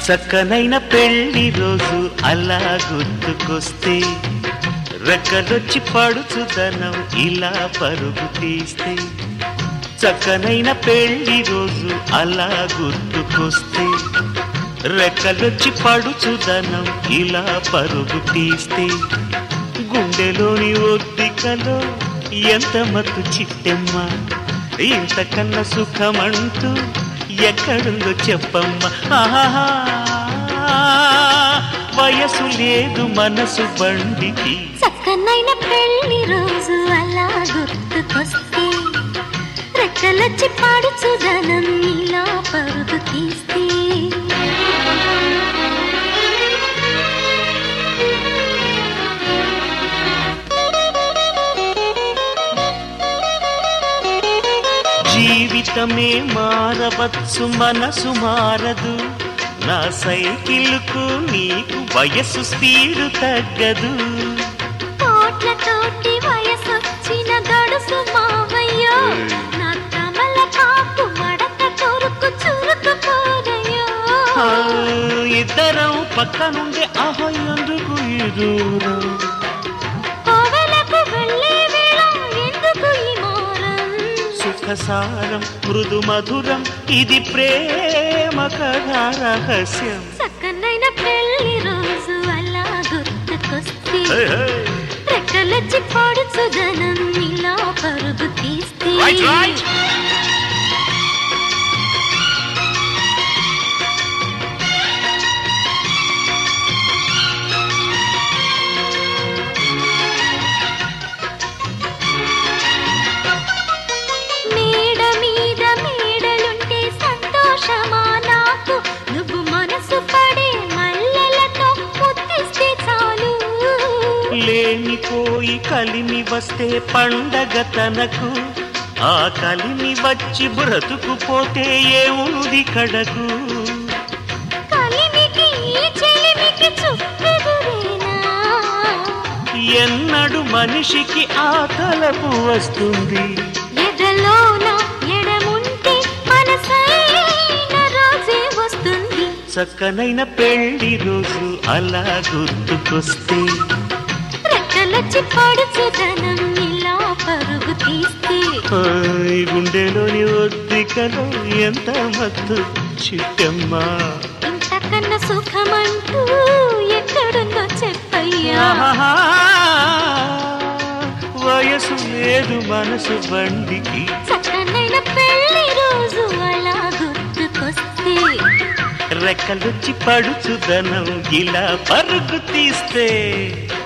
చక్కనైన పెళ్లి రోజు అలా గుర్తుకొస్తే రెక్కలొచ్చి పడుచుదనం ఇలా పరుగు తీస్తే చక్కనైన పెళ్లి రోజు అలా గుర్తుకొస్తే రెక్కలొచ్చి పడుచుదనం ఇలా పరుగు తీస్తే గుండెలోని ఒద్దికలో ఎంత మత్తు చిట్టెమ్మ ఇంతకన్నా సుఖమంటూ ఎక్కడుందో చెప్పమ్మ ఆహాహా వయసు లేదు మనసు బండికి చక్కనైన పెళ్లి రోజు అలా గుర్తుకొస్తే రెక్కలొచ్చి పాడుచుదనం ఇలా పరుగు తీస్తే జీవితమే మారవచ్చు మనసు మారదు నా సైకిల్కు నీకు వయసు స్పీడు తగ్గదు కోట్లతోటి వయసొచ్చిన గడుసు మావయ్యో నా కమల కాపు మడత కొరుకు చురుకు పోరయ్యో ఆ, ఇద్దరం పక్క నుండి ఆహా ఎందుకు ఈ దూరం కోవెలకు వెళ్ళే వేళ ఎందుకు ఈ మోరం సుఖసారం మృదు మధురం ఇది ప్రేమ కథా రహస్యం చక్కనైన పెళ్లి రోజు అలా గుర్తుకొస్తే హే, హే. రెక్కలొచ్చి పొడుచుదనం ఇలా పరుగు తీస్తే Right, right. మేడ మీద మేడలుంటే సంతోషమా నాకు నువ్వు మనసు పడే మల్లెలతో ముద్దిస్తే చాలు లేనిపోయి కలిమి వస్తే పండగ తనకు ఆ కలిమి వచ్చి బ్రతుకుపోతే ఏముంది కడకు కలిమికి ఈ చెలిమికి చుట్టెదురేనా ఎన్నడు మనిషికి ఆ తలపు వస్తుంది ఎదలోన ఎడముంటే మనసైన రోజే వస్తుంది చక్కనైన పెళ్లి రోజు అలా గుర్తుకొస్తే రెక్కలొచ్చి పడుచుదనం ఇలా పరుగు తీస్తే ఓయ్ గుండెలోని ఒద్దికలో ఎంత మత్తు చిట్టమ్మా ఇంతకన్నా సుఖమంటూ ఎక్కడుందో చెప్పయ్యా ఆహాహా. వయసు లేదు మనసు బండికి చక్కనైన పెళ్లి రోజు అలా గుర్తుకొస్తే రెక్కలొచ్చి పడుచుదనం ఇలా పరుగు తీస్తే